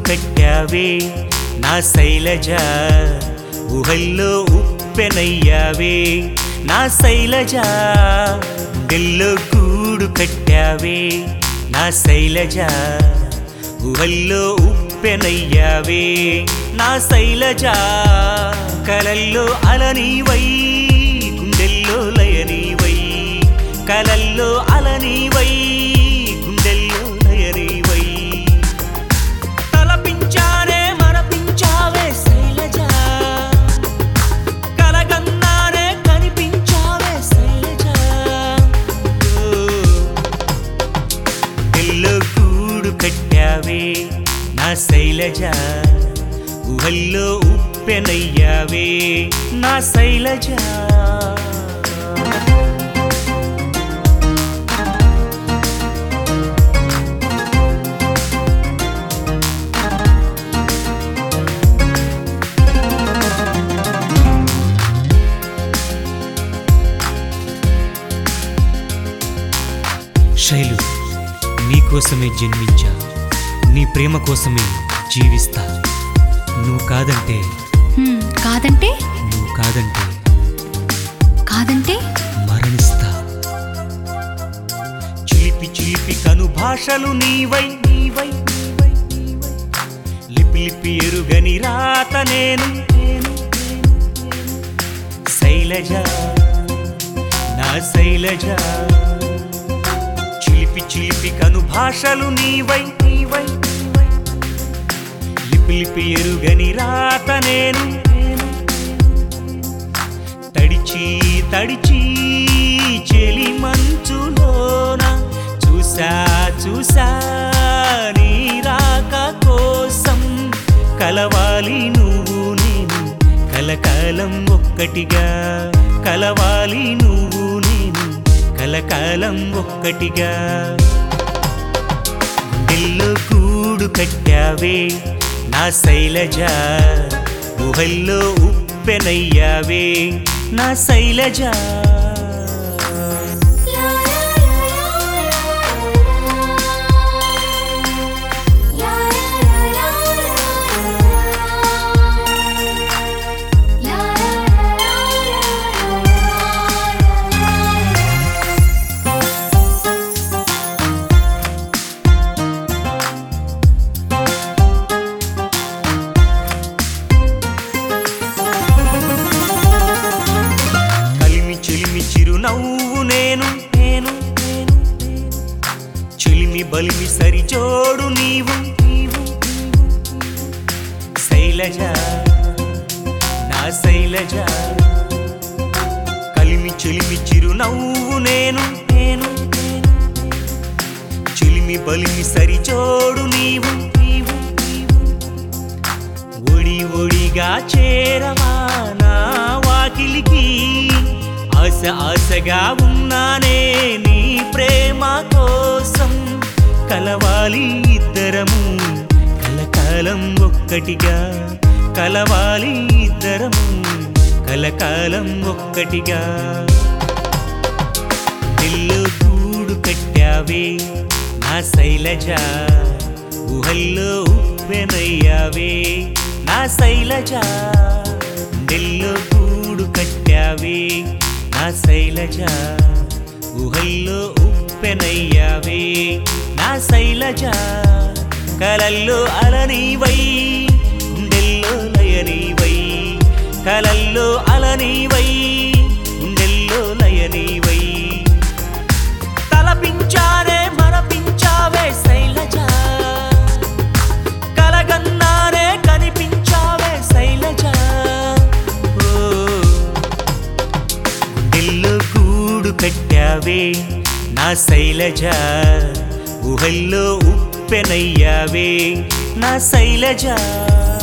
కట్టావే నా శైలజ ఊహల్లో ఉప్పెనయ్యావే నా శైలజ గుండెల్లో గూడు కట్టావే నా శైలజ ఊహల్లో ఉప్పెనయ్యావే నా శైలజ కలల్లో అలనీవై గుండెల్లో లయనీవై కలల్లో అలనీవై గుండెల్లో లయనీవై తలపించానే మరపించావే శైలజ కలగన్నానే కనిపించావే శైలజ ఎల్లో గూడు కట్టావే నా శైలజ ఊహల్లో ఉప్పెనయ్యావే నా శైలజ శైలు నీకోసమే జన్మించా నీ ప్రేమ కోసమే జీవిస్తా నువ్వు కాదంటే హ్మ్, కాదంటే నువ్వు కాదంటే కాదంటే మరణిస్తా చిలిపి చిలిపి కను భాషలు నీవై నీవై నీవై, నీవై. లిపి లిపి ఎరుగని రాత నేను నేను, నేను. శైలజ నా శైలజ చిలిపి చిలిపి కను భాషలు నీవై నీవై నీవై. లిపి లిపి ఎరుగని రాత నేను నేను తడిచి తడిచి చెలి మంచులోన చూసా చూసా నీ రాక కోసం కలవాలి నువ్వు నేను కలకాలం ఒక్కటిగా కలవాలి నువ్వు నేను కలకాలం ఒక్కటిగా గుండెల్లో గూడు కట్టావే నా శైలజ ఊహల్లో ఉప్పెనయ్యావే నా శైలజ కలిమి చిలిమి చిరునవ్వు నేను నేను నేను నేను. చిలిమి బలిమి సరిజోడు నీవు నీవు నీవు. శైలజ నా శైలజ కలిమి చిలిమి చిరునవ్వు నేను నేను నేను. చిలిమి బలిమి సరిజోడు నీవు నీవు నీవు ఒడి ఒడిగా చేరవా నా వాకిలికి ఆశ ఆశగా ఉన్నానే నీ ప్రేమ కోసం కలవాలి ఇద్దరము కలకాలం ఒక్కటిగా కలవాలి ఇద్దరము కలకాలం ఒక్కటిగా ఇల్లు గూడు కట్టావే నా శైలజ ఊహల్లో ఉప్పెనయ్యావే నా శైలజ దిల్లు గూడు కట్టావే నా శైలజ ఊహల్లో ఉప్పెనయ్యావే నా శైలజ కలల్లో అలనీవై గుండెల్లో లయనీవై కలల్లో అలనీవై గుండెల్లో లయనీవై తలపించానే మరపించావే శైలజ కలగన్నానే కనిపించావే శైలజ ఓ గుండెల్లో గూడు కట్టావే నా శైలజ ఊహల్లో ఉప్పెనయ్యావే నా శైలజ